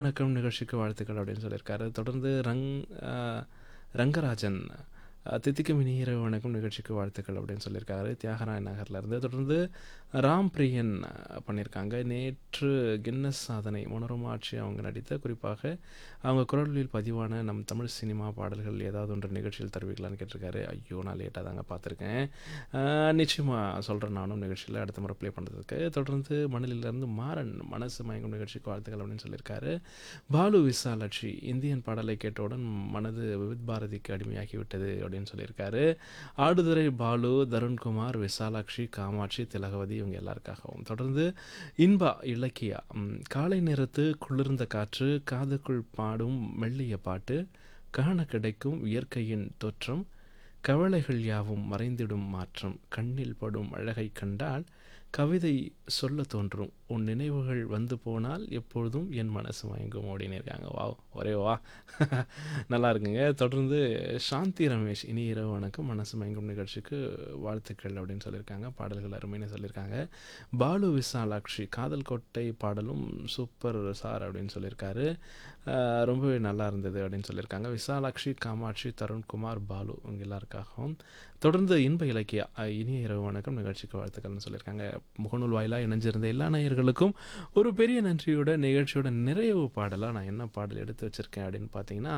வணக்கம் நிகழ்ச்சிக்கு வாழ்த்துக்கள் அப்படின்னு சொல்லியிருக்காரு தொடர்ந்து ரங் ஆ, ரங்கராஜன் ஆ, தித்திக்கும் இனி இரவு வணக்கம் நிகழ்ச்சிக்கு வாழ்த்துக்கள் அப்படின்னு சொல்லியிருக்காரு தியாகராய நகர்லேருந்து தொடர்ந்து ராம் பிரியன் ஆ, பண்ணியிருக்காங்க நேற்று கின்னஸ் சாதனை மனோரமா ஆட்சி அவங்க நடித்த குறிப்பாக அவங்க குரலில் பதிவான நம் தமிழ் சினிமா பாடல்கள் ஏதாவது ஒன்று நிகழ்ச்சியில் தருவீங்களான்னு கேட்டிருக்காரு ஐயோ நான் லேட்டாக தாங்க பார்த்துருக்கேன் நிச்சயமாக சொல்கிறேன் நானும் நிகழ்ச்சியில் அடுத்த முறை ப்ளே பண்ணுறதுக்கு தொடர்ந்து மணலிலிருந்து மாறன் மனசு மயங்கும் நிகழ்ச்சிக்கு வாழ்த்துக்கள் அப்படின்னு சொல்லியிருக்காரு பாலு விசாலாட்சி இந்தியன் பாடலை கேட்டவுடன் மனது விவித் பாரதிக்கு அடிமையாகிவிட்டது அப்படின்னு சொல்லியிருக்காரு ஆடுதுறை பாலு தருண்குமார் விசாலாட்சி காமாட்சி திலகவதி இவங்க எல்லாருக்காகவும் தொடர்ந்து இன்பா இலக்கியா ம், காலை நேரத்து குளிர்ந்த காற்று காதுக்குள் பாடும் மெல்லிய பாட்டு காண கிடைக்கும் இயற்கையின் தோற்றம் கவலைகள் யாவும் மறைந்திடும் மாற்றம் கண்ணில் படும் அழகை கண்டால் கவிதை சொல்ல தோன்றும் உன் நினைவுகள் வந்து போனால் எப்பொழுதும் என் மனசு மயங்கும் அப்படின்னு இருக்காங்க வா ஒரே வா நல்லா இருக்குங்க தொடர்ந்து சாந்தி ரமேஷ் இனி இரவு வணக்கம் மனசு மயங்கும் நிகழ்ச்சிக்கு வாழ்த்துக்கள் அப்படின்னு சொல்லியிருக்காங்க பாடல்கள் அருமைன்னு சொல்லியிருக்காங்க பாலு விசாலாட்சி காதல் கோட்டை பாடலும் சூப்பர் சார் அப்படின்னு சொல்லியிருக்காரு ஆஹ் ரொம்பவே நல்லா இருந்தது அப்படின்னு சொல்லியிருக்காங்க விசாலாட்சி காமாட்சி தருண்குமார் பாலு இவங்க எல்லாருக்காகவும் தொடர்ந்து இன்ப இலக்கியா அஹ் இனிய இரவு வணக்கம் நிகழ்ச்சிக்கு வாழ்த்துக்கள்னு சொல்லியிருக்காங்க முகநூல் வாயிலாக இணைஞ்சிருந்த எல்லா நேயர்களுக்கும் ஒரு பெரிய நன்றியோட நிகழ்ச்சியோட நிறைவு பாடலாக நான் என்ன பாடல் எடுத்து வச்சுருக்கேன் அப்படின்னு பார்த்தீங்கன்னா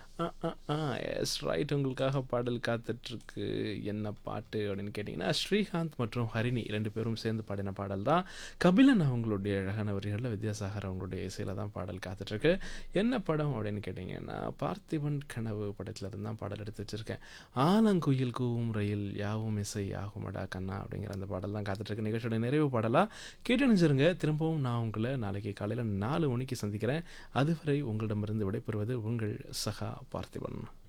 எஸ் ரைட் உங்களுக்காக பாடல் காத்துட்ருக்கு என்ன பாட்டு அப்படின்னு கேட்டிங்கன்னா ஸ்ரீகாந்த் மற்றும் ஹரிணி ரெண்டு பேரும் சேர்ந்து பாடின பாடல் தான் கபிலன் அவங்களுடைய அழகான வரிகளில் வித்யாசாகர் அவங்களுடைய இசையில் தான் பாடல் காத்துட்ருக்கு என்ன படம் அப்படின்னு கேட்டிங்கன்னா பார்த்திபன் கனவு படத்தில் இருந்து தான் பாடல் எடுத்து வச்சுருக்கேன் ஆலங்குயில் கூவும் ரயில் யாவும் இசை யாகுமடா கண்ணா அப்படிங்கிற அந்த பாடல் தான் காத்துட்ருக்கு நிகழ்ச்சியோட நிறைவு பாடலாக கேட்டு நினைச்சிருங்க திரும்பவும் நான் உங்களை நாளைக்கு காலையில் நாலு மணிக்கு சந்திக்கிறேன் அதுவரை உங்களிடமிருந்து விடைபெறுவது உங்கள் சகா பார்த்திபன்